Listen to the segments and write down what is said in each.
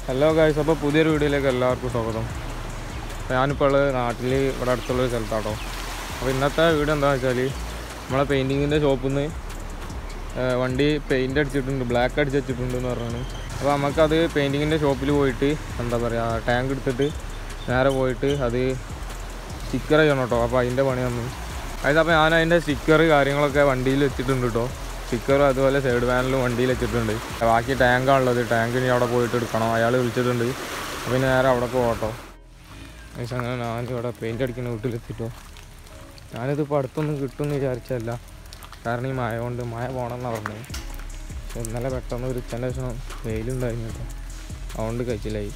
hello guys അപ്പോൾ പുതിയൊരു വീഡിയോയിലേക്ക് എല്ലാവർക്കും സ്വാഗതം അപ്പോൾ ഞാനിപ്പോൾ ഉള്ളത് നാട്ടിൽ ഇവിടെ അടുത്തുള്ളൊരു സ്ഥലത്താട്ടോ അപ്പോൾ ഇന്നത്തെ വീഡിയോ എന്താണെന്ന് വെച്ചാൽ നമ്മളെ പെയിൻറ്റിങ്ങിൻ്റെ ഷോപ്പിൽ നിന്ന് വണ്ടി പെയിൻ്റ് അടിച്ചിട്ടുണ്ട് ബ്ലാക്ക് അടിച്ച് വെച്ചിട്ടുണ്ട് എന്ന് പറഞ്ഞാണ് അപ്പോൾ നമുക്കത് പെയിൻറ്റിങ്ങിൻ്റെ ഷോപ്പിൽ പോയിട്ട് എന്താ പറയുക ടാങ്ക് എടുത്തിട്ട് നേരെ പോയിട്ട് അത് സ്റ്റിക്കർ ചെയ്യണം കേട്ടോ അപ്പോൾ അതിൻ്റെ പണി വന്നു അതായത് അപ്പോൾ ഞാൻ അതിൻ്റെ സ്റ്റിക്കർ കാര്യങ്ങളൊക്കെ വണ്ടിയിൽ വെച്ചിട്ടുണ്ട് കേട്ടോ സ്റ്റിക്കറും അതുപോലെ സൈഡ് പാനലും വണ്ടിയിൽ വെച്ചിട്ടുണ്ട് ബാക്കി ടാങ്കാണുള്ളത് ടാങ്കിന് അവിടെ പോയിട്ട് എടുക്കണം അയാൾ വിളിച്ചിട്ടുണ്ട് അപ്പോൾ പിന്നെ നേരെ അവിടെ പോകട്ടോ പക്ഷേ അങ്ങനെ ഞാൻ ഇവിടെ പെയിൻ്റ് അടിക്കുന്ന വീട്ടിലെത്തിട്ടോ ഞാനിതിപ്പോൾ അടുത്തൊന്നും കിട്ടുമെന്ന് വിചാരിച്ചല്ല കാരണം ഈ മഴ കൊണ്ട് മഴ പോകണമെന്നാണ് പറഞ്ഞത് പക്ഷെ ഇന്നലെ പെട്ടെന്ന് ഒരു ഉച്ചൻ്റെ ശേഷം വെയിലുണ്ടായിരുന്നു കേട്ടോ അതുകൊണ്ട് കഴിച്ചില്ലായി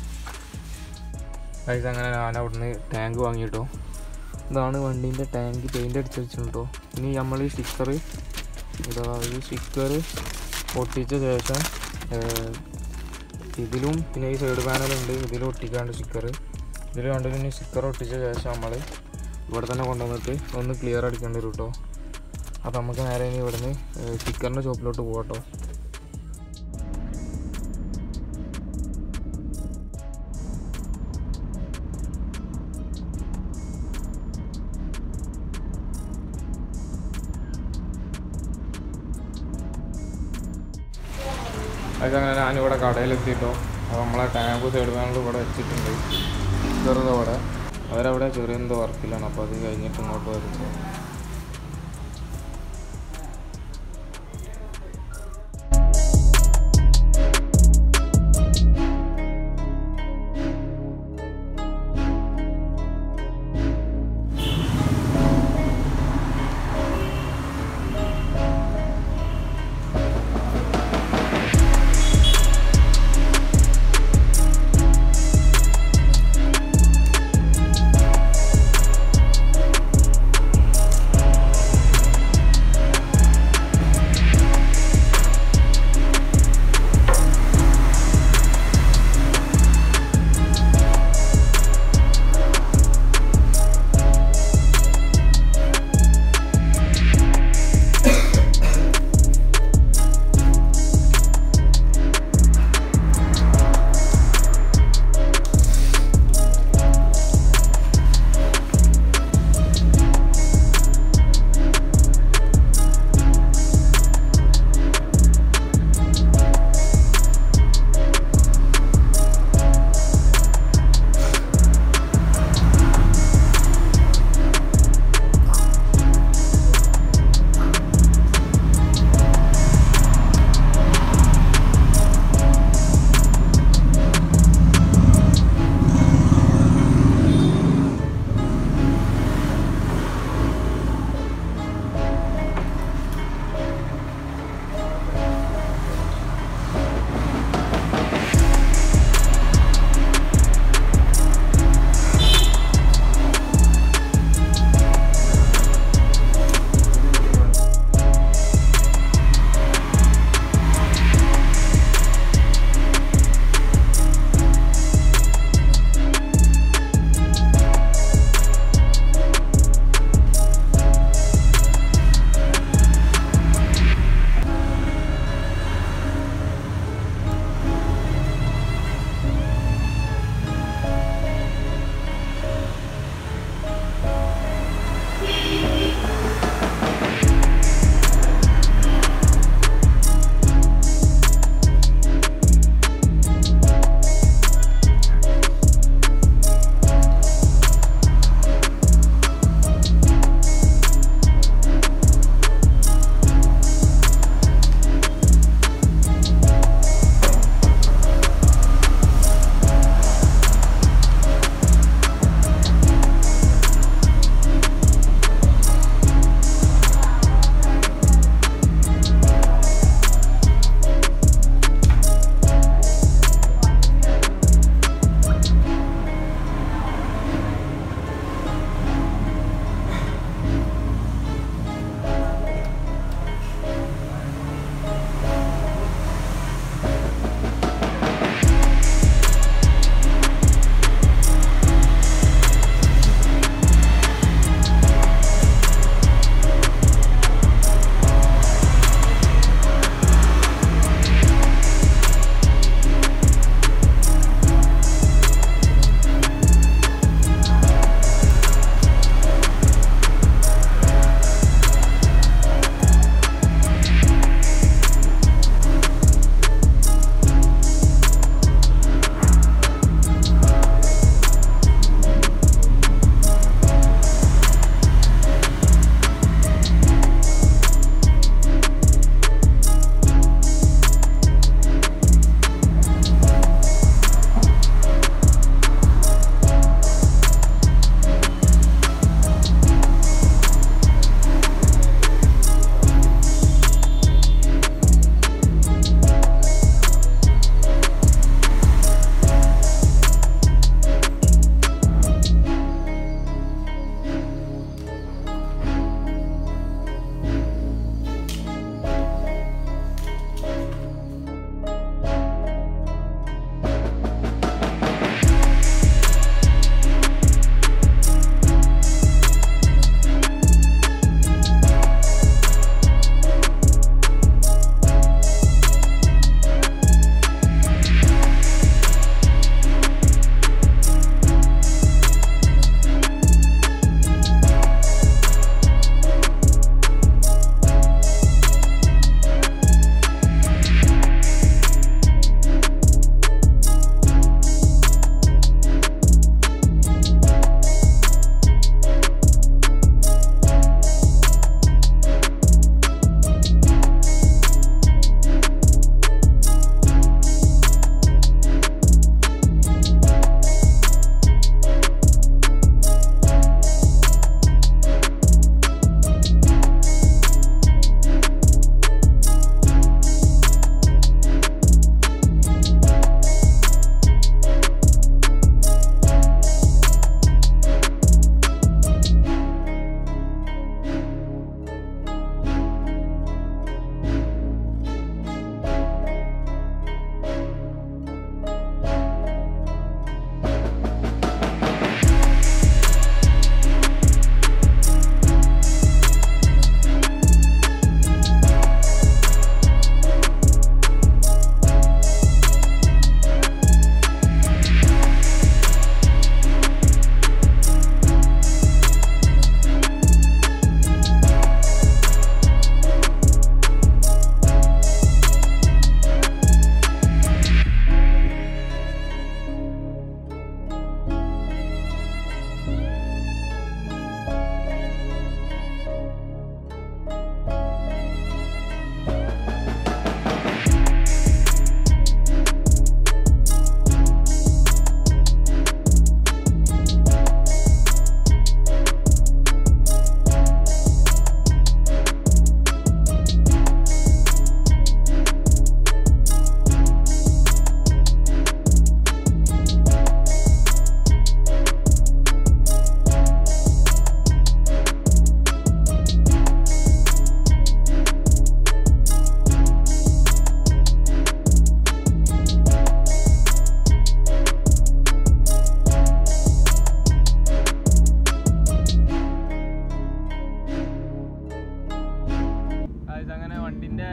പൈസ അങ്ങനെ ഞാൻ അവിടുന്ന് ടാങ്ക് വാങ്ങിയിട്ടോ ഇതാണ് വണ്ടീൻ്റെ ടാങ്ക് പെയിൻ്റ് അടിച്ച് വെച്ചിട്ടുണ്ടോ ഇനി നമ്മൾ ഈ സ്റ്റിക്കർ ഇതാ ഈ സ്റ്റിക്കർ ഒട്ടിച്ച ശേഷം ഏർ, ഇതിലും പിന്നെ ഈ സൈഡ് പാനലുണ്ട് ഇതിലും ഒട്ടിക്കാണ്ട് സ്റ്റിക്കർ ഇതിൽ കണ്ടിട്ട് ഇനി സ്റ്റിക്കർ ഒട്ടിച്ച ശേഷം നമ്മൾ ഇവിടെ തന്നെ കൊണ്ടുവന്നിട്ട് ഒന്ന് ക്ലിയർ അടിക്കേണ്ടി വരും കേട്ടോ അപ്പോൾ നമുക്ക് നേരെ ഇനി ഇവിടുന്ന് സ്റ്റിക്കറിൻ്റെ ഷോപ്പിലോട്ട് പോകട്ടോ അതൊക്കെ അങ്ങനെ ഞാനിവിടെ കടയിലെത്തിയിട്ടോ അപ്പോൾ നമ്മളെ ടാങ്ക് സൈഡ് പാനൽ ഇവിടെ വെച്ചിട്ടുണ്ട് ചെറുത് ഇവിടെ അവരവിടെ ചെറിയ എന്തോ വർക്കിലാണ് അപ്പോൾ അത് കഴിഞ്ഞിട്ട് ഇങ്ങോട്ട് വരുമ്പോൾ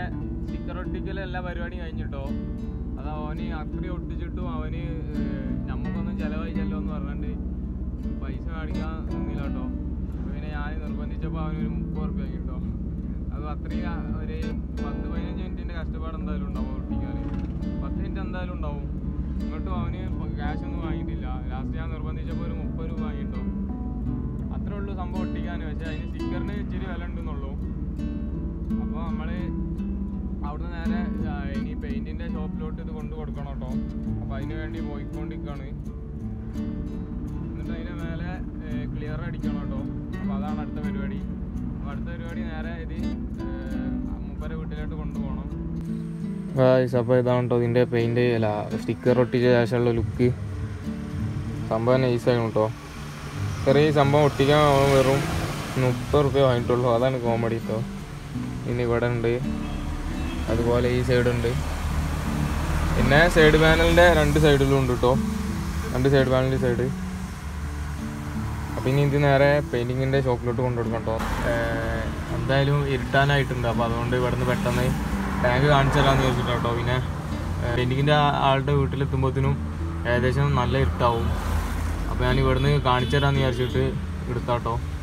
സ്റ്റിക്കർ ഒട്ടിക്കൽ എല്ലാ പരിപാടിയും കഴിഞ്ഞിട്ടോ അത് അവന് അത്രയും ഒട്ടിച്ചിട്ടും അവന് ഏർ, നമുക്കൊന്നും ചിലവായിച്ചല്ലോ എന്ന് പറഞ്ഞിട്ട് പൈസ കാണിക്കാൻ നിന്നില്ല കേട്ടോ അപ്പൊ പിന്നെ ഞാൻ നിർബന്ധിച്ചപ്പോൾ അവനൊരു മുപ്പത് റുപ്യ കിട്ടോ അത് അത്രയും ആ ഒരു പത്ത് പതിനഞ്ച് മിനിറ്റിന്റെ കഷ്ടപ്പാട് എന്തായാലും ഉണ്ടാവും ഒട്ടിക്കാൻ പത്ത് മിനിറ്റ് എന്തായാലും ഉണ്ടാവും എന്നിട്ടും അവന് ക്യാഷ് ഒന്നും വാങ്ങിയിട്ടില്ല ലാസ്റ്റ് ഞാൻ നിർബന്ധിച്ചപ്പോൾ ഒരു മുപ്പത് രൂപ വാങ്ങിട്ടോ അത്രേ ഉള്ളൂ സംഭവം ഒട്ടിക്കാൻ പക്ഷേ അതിന് സ്റ്റിക്കറിന് ഇച്ചിരി വില ഉണ്ടെന്നുള്ളൂ അപ്പോൾ നമ്മൾ അവിടുന്ന് നേരെ ആ, ഇനി പെയിന്റിന്റെ ഷോപ്പിലോട്ട് ഇത് കൊണ്ടു കൊടുക്കണം കേട്ടോ അപ്പോൾ അതിന് വേണ്ടി പോയിക്കൊണ്ടിരിക്കുകയാണ് എന്നിട്ട് അതിൻ്റെ മേലെ ക്ലിയർ അടിക്കണം കേട്ടോ അപ്പോൾ അതാണ് അടുത്ത പരിപാടി അപ്പോൾ അടുത്ത പരിപാടി നേരെ ഇത് മുപ്പര വീട്ടിലോട്ട് കൊണ്ടുപോകണം അപ്പോൾ ഇതാണ് കേട്ടോ ഇതിൻ്റെ പെയിൻറ് അല്ല സ്റ്റിക്കർ ഒട്ടിച്ച ശേഷമുള്ള ലുക്ക് സംഭവം നൈസാണ് കേട്ടോ ചെറിയ സംഭവം ഒട്ടിക്കാൻ അവൻ വെറും മുപ്പത് റുപ്യ വാങ്ങിയിട്ടുള്ളൂ അതാണ് കോമഡി കേട്ടോ ഇനി ഇവിടെ ഉണ്ട് അതുപോലെ ഈ സൈഡ് ഉണ്ട് പിന്നെ സൈഡ് പാനലിൻ്റെ രണ്ട് സൈഡിലും ഉണ്ട് കേട്ടോ രണ്ട് സൈഡ് പാനലിൻ്റെ സൈഡ് അപ്പം ഇനി ഇത് നേരെ പെയിൻറ്റിങ്ങിൻ്റെ ഷോപ്പിലോട്ട് കൊണ്ടുകൊടുക്കാം കേട്ടോ എന്തായാലും ഇരുട്ടാനായിട്ടുണ്ട് അപ്പോൾ അതുകൊണ്ട് ഇവിടുന്ന് പെട്ടെന്ന് ടാങ്ക് കാണിച്ചു തരാമെന്ന് ചോദിച്ചിട്ടോ കേട്ടോ പിന്നെ പെയിൻറ്റിങ്ങിൻ്റെ ആളുടെ വീട്ടിലെത്തുമ്പോഴത്തേനും ഏകദേശം നല്ല ഇരുട്ടാവും അപ്പോൾ ഞാൻ ഇവിടുന്ന് കാണിച്ചു തരാമെന്ന് വിചാരിച്ചിട്ട് എടുത്താട്ടോ